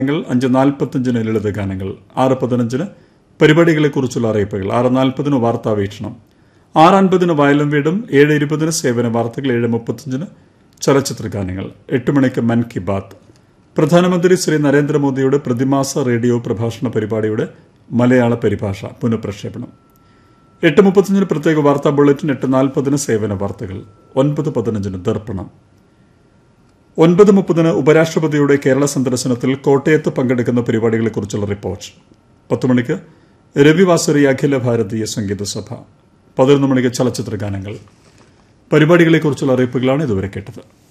ഗാനങ്ങൾ അഞ്ച് നാൽപ്പത്തഞ്ചിന് ലളിത ഗാനങ്ങൾ ആറ് പതിനഞ്ചിന് പരിപാടികളെക്കുറിച്ചുള്ള അറിയിപ്പുകൾ ആറ് നാൽപ്പതിന് വാർത്താവീക്ഷണം ആറ് അൻപതിന് വയലും വീടും ഏഴ് ഇരുപതിന് സേവന വാർത്തകൾ ഏഴ് മുപ്പത്തഞ്ചിന് ചലച്ചിത്ര ഗാനങ്ങൾ എട്ട് മണിക്ക് മൻ കി ബാത്ത് പ്രധാനമന്ത്രി ശ്രീ നരേന്ദ്രമോദിയുടെ പ്രതിമാസ റേഡിയോ പ്രഭാഷണ പരിപാടിയുടെ മലയാള പരിഭാഷ പുനഃപ്രക്ഷേപണം എട്ട് മുപ്പത്തഞ്ചിന് പ്രത്യേക വാർത്താ ബുള്ളറ്റിൻ എട്ട് നാൽപ്പതിന് സേവന വാർത്തകൾ ഒൻപത് പതിനഞ്ചിന് ദർപ്പണം ഒൻപത് മുപ്പതിന് ഉപരാഷ്ട്രപതിയുടെ കേരള സന്ദർശനത്തിൽ കോട്ടയത്ത് പങ്കെടുക്കുന്ന പരിപാടികളെക്കുറിച്ചുള്ള റിപ്പോർട്ട് പത്ത് മണിക്ക് രവിവാസരി അഖില ഭാരതീയ സംഗീത സഭ പതിനൊന്ന് മണിക്ക് ചലച്ചിത്ര ഗാനങ്ങൾ പരിപാടികളെക്കുറിച്ചുള്ള അറിയിപ്പുകളാണ് ഇതുവരെ കേട്ടത്